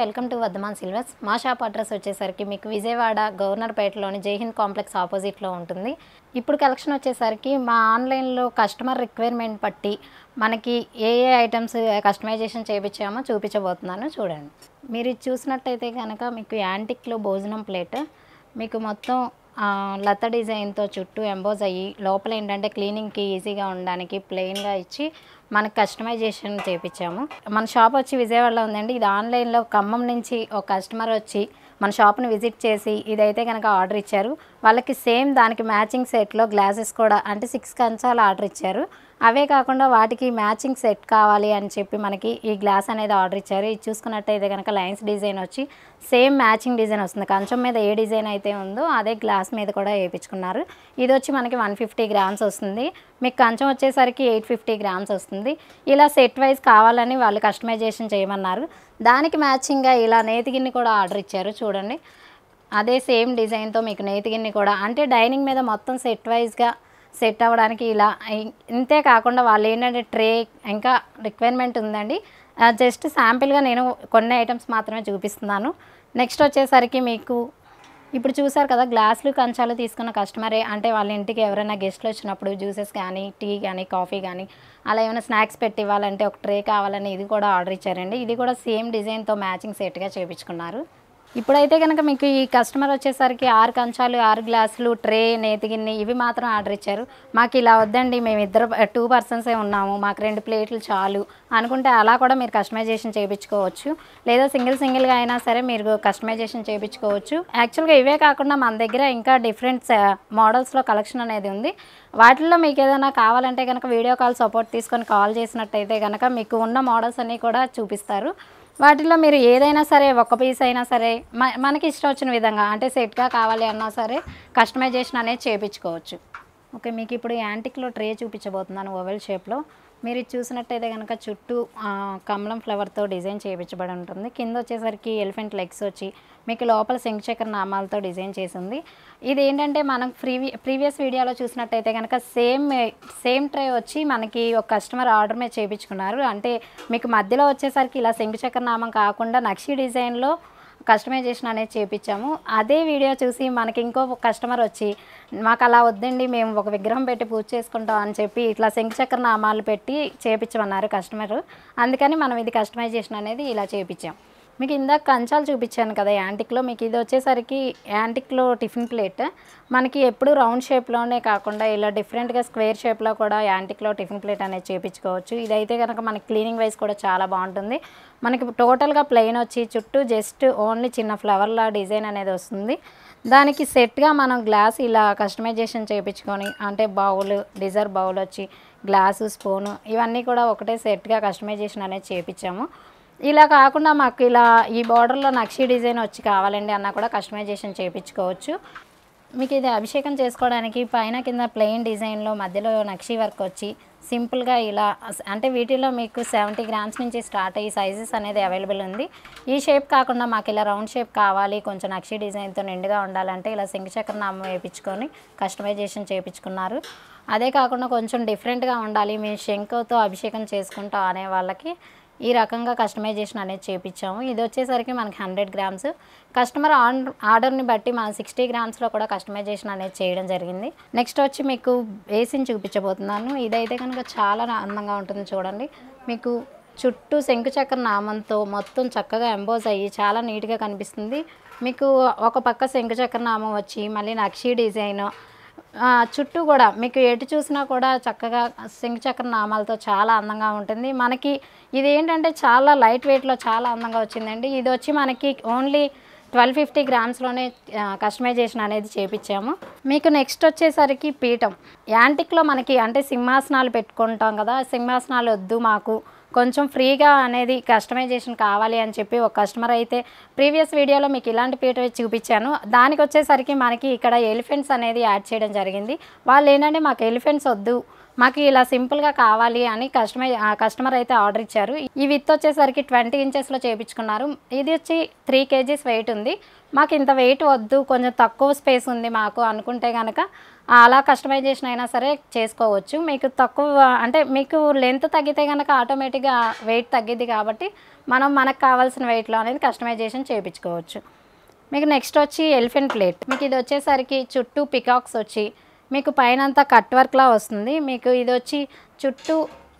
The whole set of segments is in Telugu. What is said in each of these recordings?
వెల్కమ్ టు వర్ధమాన్ సిల్వర్స్ మా షాప్ అడ్రస్ వచ్చేసరికి మీకు విజయవాడ గవర్నర్పేటలోని జైహింద్ కాంప్లెక్స్ ఆపోజిట్లో ఉంటుంది ఇప్పుడు కలెక్షన్ వచ్చేసరికి మా ఆన్లైన్లో కస్టమర్ రిక్వైర్మెంట్ బట్టి మనకి ఏ ఏ ఐటమ్స్ కస్టమైజేషన్ చేయించామో చూపించబోతున్నాను చూడండి మీరు ఇది చూసినట్టయితే కనుక మీకు యాంటిక్లో భోజనం ప్లేట్ మీకు మొత్తం ఆ, లత డిజైన్తో చుట్టూ ఎంబోజ్ అయ్యి లోపల ఏంటంటే క్లీనింగ్కి ఈజీగా ఉండడానికి ప్లెయిన్గా ఇచ్చి మనకు కస్టమైజేషన్ చేయించాము మన షాప్ వచ్చి విజయవాడలో ఉందండి ఇది ఆన్లైన్లో ఖమ్మం నుంచి ఒక కస్టమర్ వచ్చి మన షాప్ని విజిట్ చేసి ఇదైతే కనుక ఆర్డర్ ఇచ్చారు వాళ్ళకి సేమ్ దానికి మ్యాచింగ్ సెట్లో గ్లాసెస్ కూడా అంటే సిక్స్ కంచాలు ఆర్డర్ ఇచ్చారు అవే కాకుండా వాటికి మ్యాచింగ్ సెట్ కావాలి అని చెప్పి మనకి ఈ గ్లాస్ అనేది ఆర్డర్ ఇచ్చారు ఇది చూసుకున్నట్టయితే కనుక లైన్స్ డిజైన్ వచ్చి సేమ్ మ్యాచింగ్ డిజైన్ వస్తుంది కంచం మీద ఏ డిజైన్ అయితే ఉందో అదే గ్లాస్ మీద కూడా వేయించుకున్నారు ఇది వచ్చి మనకి వన్ ఫిఫ్టీ గ్రామ్స్ వస్తుంది మీకు కంచం వచ్చేసరికి ఎయిట్ ఫిఫ్టీ గ్రామ్స్ వస్తుంది ఇలా సెట్ వైజ్ కావాలని వాళ్ళు కస్టమైజేషన్ చేయమన్నారు దానికి మ్యాచింగ్గా ఇలా నేతి గిన్నె కూడా ఆర్డర్ ఇచ్చారు చూడండి అదే సేమ్ డిజైన్తో మీకు నేతి గిన్నె కూడా అంటే డైనింగ్ మీద మొత్తం సెట్ వైజ్గా సెట్ అవ్వడానికి ఇలా ఇ- ఇంతే కాకుండా వాళ్ళు ఏంటంటే ట్రే ఇంకా రిక్వైర్మెంట్ ఉందండి జస్ట్ శాంపిల్గా నేను కొన్ని ఐటమ్స్ మాత్రమే చూపిస్తున్నాను నెక్స్ట్ వచ్చేసరికి మీకు ఇప్పుడు చూసారు కదా గ్లాసులు కంచాలు తీసుకున్న కస్టమరే అంటే వాళ్ళ ఇంటికి ఎవరైనా గెస్ట్లు వచ్చినప్పుడు జ్యూసెస్ కానీ టీ కానీ కాఫీ కానీ అలా ఏమైనా స్నాక్స్ పెట్టి ఇవ్వాలంటే ఒక ట్రే కావాలని ఇది కూడా ఆర్డర్ ఇచ్చారండి ఇది కూడా సేమ్ డిజైన్తో మ్యాచింగ్ సెట్గా చేయించుకున్నారు ఇప్పుడైతే కనుక మీకు ఈ కస్టమర్ వచ్చేసరికి ఆరు కంచాలు ఆరు గ్లాసులు ట్రే నేతి గిన్నె ఇవి మాత్రం ఆర్డర్ ఇచ్చారు మాకు ఇలా వద్దండి మేము ఇద్దరు టూ పర్సన్సే ఉన్నాము మాకు రెండు ప్లేట్లు చాలు అనుకుంటే అలా కూడా మీరు కస్టమైజేషన్ చేయించుకోవచ్చు లేదా సింగిల్ సింగిల్గా అయినా సరే మీరు కస్టమైజేషన్ చేయించుకోవచ్చు యాక్చువల్గా ఇవే కాకుండా మన దగ్గర ఇంకా డిఫరెంట్ మోడల్స్లో కలెక్షన్ అనేది ఉంది వాటిల్లో మీకు ఏదైనా కావాలంటే కనుక వీడియో కాల్ సపోర్ట్ తీసుకొని కాల్ చేసినట్టయితే కనుక మీకు ఉన్న మోడల్స్ అన్నీ కూడా చూపిస్తారు వాటిలో మీరు ఏదైనా సరే ఒక పీస్ అయినా సరే మ- మనకి ఇష్టం వచ్చిన విధంగా అంటే సెట్గా కావాలి అన్నా సరే కస్టమైజేషన్ అనేది చేయించుకోవచ్చు ఓకే మీకు ఇప్పుడు యాంటిక్లో ట్రే చూపించబోతున్నాను ఓవెల్ షేప్లో మీరు ఇది చూసినట్టయితే కనుక చుట్టూ ఆ, కమలం ఫ్లవర్తో డిజైన్ చేయించబడి ఉంటుంది కింద వచ్చేసరికి ఎలిఫెంట్ లెగ్స్ వచ్చి మీకు లోపల శంఖచక్ర నామాలతో డిజైన్ చేసింది ఇది ఏంటంటే మనం ప్రీవి ప్రీవియస్ వీడియోలో చూసినట్టయితే కనుక సేమ్ సేమ్ ట్రే వచ్చి మనకి ఒక కస్టమర్ ఆర్డర్ మీద చేయించుకున్నారు అంటే మీకు మధ్యలో వచ్చేసరికి ఇలా శంఖచక్ర నామం కాకుండా నక్షి డిజైన్లో కస్టమైజేషన్ అనేది చేపించాము అదే వీడియో చూసి మనకి ఇంకో కస్టమర్ వచ్చి మాకు అలా వద్దండి మేము ఒక విగ్రహం పెట్టి పూజ చేసుకుంటాం అని చెప్పి ఇట్లా శంఖచక్ర నామాలు పెట్టి చేపించమన్నారు కస్టమర్ అందుకని మనం ఇది కస్టమైజేషన్ అనేది ఇలా చేపించాం మీకు ఇందాక కంచాలు చూపించాను కదా యాంటిక్లో మీకు ఇది వచ్చేసరికి యాంటిక్లో టిఫిన్ ప్లేట్ మనకి ఎప్పుడు రౌండ్ షేప్లోనే కాకుండా ఇలా డిఫరెంట్గా స్క్వేర్ షేప్లో కూడా యాంటిక్లో టిఫిన్ ప్లేట్ అనేది చేపించుకోవచ్చు ఇదైతే కనుక మనకి క్లీనింగ్ వైజ్ కూడా చాలా బాగుంటుంది మనకి టోటల్గా ప్లెయిన్ వచ్చి చుట్టూ జస్ట్ ఓన్లీ చిన్న ఫ్లవర్లా డిజైన్ అనేది వస్తుంది దానికి సెట్గా మనం గ్లాస్ ఇలా కస్టమైజేషన్ చేయించుకొని అంటే బౌల్ డిజర్ బౌల్ వచ్చి గ్లాసు స్పూను ఇవన్నీ కూడా ఒకటే సెట్గా కస్టమైజేషన్ అనేది చేయించాము ఇలా కాకుండా మాకు ఇలా ఈ బార్డర్లో నక్షి డిజైన్ వచ్చి కావాలండి అన్న కూడా కస్టమైజేషన్ చేయించుకోవచ్చు మీకు ఇది అభిషేకం చేసుకోవడానికి పైన కింద ప్లెయిన్ డిజైన్లో మధ్యలో నక్షి వర్క్ వచ్చి సింపుల్గా ఇలా అస్- అంటే వీటిలో మీకు సెవెంటీ గ్రామ్స్ నుంచి స్టార్ట్ అయ్యి సైజెస్ అనేది అవైలబుల్ ఉంది ఈ షేప్ కాకుండా మాకు ఇలా రౌండ్ షేప్ కావాలి కొంచెం నక్షి డిజైన్తో నిండుగా ఉండాలంటే ఇలా శంఖచక్ర నామం వేయించుకొని కస్టమైజేషన్ చేయించుకున్నారు అదే కాకుండా కొంచెం డిఫరెంట్గా ఉండాలి మేము శంఖతో అభిషేకం చేసుకుంటాం అనే వాళ్ళకి ఈ రకంగా కస్టమైజేషన్ అనేది చేపించాము ఇది వచ్చేసరికి మనకి హండ్రెడ్ గ్రామ్స్ కస్టమర్ ఆన్ ఆర్డర్ని బట్టి మనం సిక్స్టీ గ్రామ్స్లో కూడా కస్టమైజేషన్ అనేది చేయడం జరిగింది నెక్స్ట్ వచ్చి మీకు బేసిన్ చూపించబోతున్నాను ఇదైతే కనుక చాలా అందంగా ఉంటుంది చూడండి మీకు చుట్టూ శంకుచక్ర నామంతో మొత్తం చక్కగా ఎంబోజ్ అయ్యి చాలా నీట్గా కనిపిస్తుంది మీకు ఒక పక్క శంకుచక్ర నామం వచ్చి మళ్ళీ నక్షి డిజైన్ ఆ, చుట్టూ కూడా మీకు ఎటు చూసినా కూడా చక్కగా శంఖచక్ర నామాలతో చాలా అందంగా ఉంటుంది మనకి ఇది ఏంటంటే చాలా లైట్ వెయిట్లో చాలా అందంగా వచ్చిందండి ఇది వచ్చి మనకి ఓన్లీ ట్వెల్వ్ ఫిఫ్టీ గ్రామ్స్లోనే కస్టమైజేషన్ అనేది చేపించాము మీకు నెక్స్ట్ వచ్చేసరికి పీఠం యాంటిక్లో మనకి అంటే సింహాసనాలు పెట్టుకుంటాం కదా సింహాసనాలు వద్దు మాకు కొంచెం ఫ్రీగా అనేది కస్టమైజేషన్ కావాలి అని చెప్పి ఒక కస్టమర్ అయితే ప్రీవియస్ వీడియోలో మీకు ఇలాంటి పీట చూపించాను దానికి వచ్చేసరికి మనకి ఇక్కడ ఎలిఫెంట్స్ అనేది యాడ్ చేయడం జరిగింది వాళ్ళు ఏంటంటే మాకు ఎలిఫెంట్స్ వద్దు మాకు ఇలా సింపుల్గా కావాలి అని కస్టమర్ కస్టమర్ అయితే ఆర్డర్ ఇచ్చారు ఈ విత్ వచ్చేసరికి ట్వంటీ ఇంచెస్లో చేయించుకున్నారు ఇది వచ్చి త్రీ కేజీస్ వెయిట్ ఉంది మాకు ఇంత వెయిట్ వద్దు కొంచెం తక్కువ స్పేస్ ఉంది మాకు అనుకుంటే కనుక అలా కస్టమైజేషన్ అయినా సరే చేసుకోవచ్చు మీకు తక్కువ అంటే మీకు లెంత్ తగ్గితే కనుక ఆటోమేటిక్గా వెయిట్ తగ్గిద్ది కాబట్టి మనం మనకు కావాల్సిన వెయిట్లో అనేది కస్టమైజేషన్ చేయించుకోవచ్చు మీకు నెక్స్ట్ వచ్చి ఎలిఫెంట్ ప్లేట్ మీకు ఇది వచ్చేసరికి చుట్టూ పికాక్స్ వచ్చి మీకు పైన అంతా కట్ వర్క్లా వస్తుంది మీకు ఇది వచ్చి చుట్టూ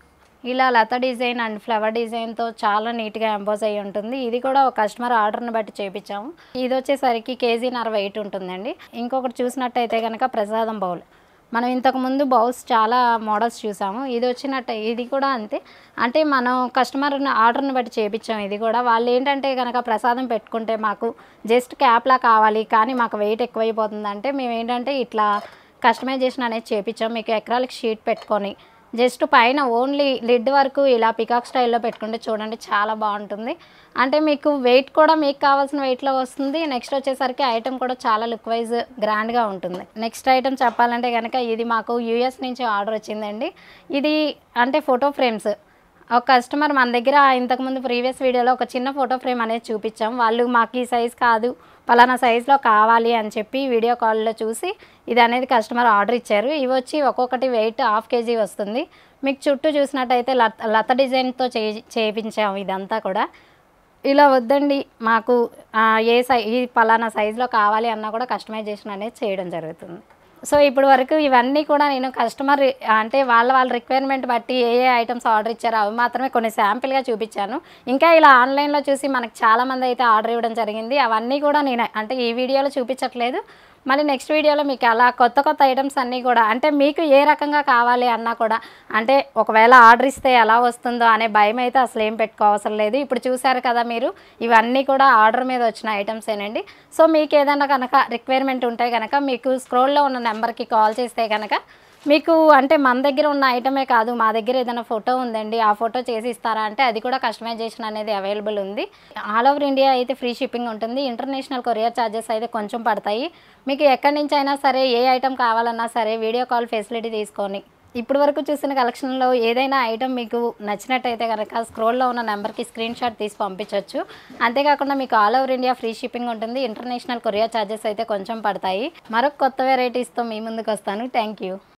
ఇలా లత డిజైన్ అండ్ ఫ్లవర్ డిజైన్తో చాలా నీట్గా ఎంపోజ్ అయ్యి ఉంటుంది ఇది కూడా ఒక కస్టమర్ ఆర్డర్ని బట్టి చేపించాము ఇది వచ్చేసరికి కేజీన్నర వెయిట్ ఉంటుందండి ఇంకొకటి చూసినట్టయితే కనుక ప్రసాదం బౌల్ మనం ఇంతకుముందు బౌల్స్ చాలా మోడల్స్ చూసాము ఇది వచ్చినట్టు ఇది కూడా అంతే అంటే మనం కస్టమర్ ఆర్డర్ని బట్టి చేపించాం ఇది కూడా వాళ్ళు ఏంటంటే కనుక ప్రసాదం పెట్టుకుంటే మాకు జస్ట్ క్యాప్లా కావాలి కానీ మాకు వెయిట్ ఎక్కువైపోతుంది అంటే మేము ఏంటంటే ఇట్లా కస్టమైజేషన్ అనేది చేపించాం మీకు ఎకరాలకు షీట్ పెట్టుకొని జస్ట్ పైన ఓన్లీ లిడ్ వరకు ఇలా పికాక్ స్టైల్లో పెట్టుకుంటే చూడండి చాలా బాగుంటుంది అంటే మీకు వెయిట్ కూడా మీకు కావాల్సిన వెయిట్లో వస్తుంది నెక్స్ట్ వచ్చేసరికి ఐటమ్ కూడా చాలా లుక్ వైజ్ గ్రాండ్గా ఉంటుంది నెక్స్ట్ ఐటమ్ చెప్పాలంటే కనుక ఇది మాకు యూఎస్ నుంచి ఆర్డర్ వచ్చిందండి ఇది అంటే ఫోటో ఫ్రేమ్స్ ఒక కస్టమర్ మన దగ్గర ఇంతకుముందు ప్రీవియస్ వీడియోలో ఒక చిన్న ఫోటో ఫ్రేమ్ అనేది చూపించాం వాళ్ళు మాకు ఈ సైజ్ కాదు పలానా సైజులో కావాలి అని చెప్పి వీడియో కాల్లో చూసి ఇది అనేది కస్టమర్ ఆర్డర్ ఇచ్చారు ఇవి వచ్చి ఒక్కొక్కటి వెయిట్ హాఫ్ కేజీ వస్తుంది మీకు చుట్టూ చూసినట్టయితే లత లత డిజైన్తో చే చేయించాము ఇదంతా కూడా ఇలా వద్దండి మాకు ఆ, ఏ సై ఈ పలానా సైజులో కావాలి అన్నా కూడా కస్టమైజేషన్ అనేది చేయడం జరుగుతుంది సో ఇప్పుడు వరకు ఇవన్నీ కూడా నేను కస్టమర్ అంటే వాళ్ళ వాళ్ళ రిక్వైర్మెంట్ బట్టి ఏ ఏ ఐటమ్స్ ఆర్డర్ ఇచ్చారో అవి మాత్రమే కొన్ని శాంపిల్గా చూపించాను ఇంకా ఇలా ఆన్లైన్లో చూసి మనకు చాలామంది అయితే ఆర్డర్ ఇవ్వడం జరిగింది అవన్నీ కూడా నేను అంటే ఈ వీడియోలో చూపించట్లేదు మళ్ళీ నెక్స్ట్ వీడియోలో మీకు అలా కొత్త కొత్త ఐటమ్స్ అన్నీ కూడా అంటే మీకు ఏ రకంగా కావాలి అన్నా కూడా అంటే ఒకవేళ ఆర్డర్ ఇస్తే ఎలా వస్తుందో అనే భయం అయితే అసలు ఏం పెట్టుకోవసరం లేదు ఇప్పుడు చూసారు కదా మీరు ఇవన్నీ కూడా ఆర్డర్ మీద వచ్చిన ఐటమ్స్ ఏనండి సో మీకు ఏదైనా కనుక రిక్వైర్మెంట్ ఉంటే కనుక మీకు స్క్రోల్లో ఉన్న నెంబర్కి కాల్ చేస్తే కనుక మీకు అంటే మన దగ్గర ఉన్న ఐటమే కాదు మా దగ్గర ఏదైనా ఫోటో ఉందండి ఆ ఫోటో చేసి ఇస్తారా అంటే అది కూడా కస్టమైజేషన్ అనేది అవైలబుల్ ఉంది ఆల్ ఓవర్ ఇండియా అయితే ఫ్రీ షిప్పింగ్ ఉంటుంది ఇంటర్నేషనల్ కొరియర్ ఛార్జెస్ అయితే కొంచెం పడతాయి మీకు ఎక్కడి నుంచి అయినా సరే ఏ ఐటమ్ కావాలన్నా సరే వీడియో కాల్ ఫెసిలిటీ తీసుకొని ఇప్పటి వరకు చూసిన కలెక్షన్లో ఏదైనా ఐటమ్ మీకు నచ్చినట్టయితే కనుక స్క్రోల్లో ఉన్న నెంబర్కి స్క్రీన్ షాట్ తీసి పంపించవచ్చు అంతేకాకుండా మీకు all over India free shipping ఉంటుంది ఇంటర్నేషనల్ కొరియర్ ఛార్జెస్ అయితే కొంచెం పడతాయి మరొక కొత్త వెరైటీస్తో మీ ముందుకు వస్తాను థ్యాంక్ యూ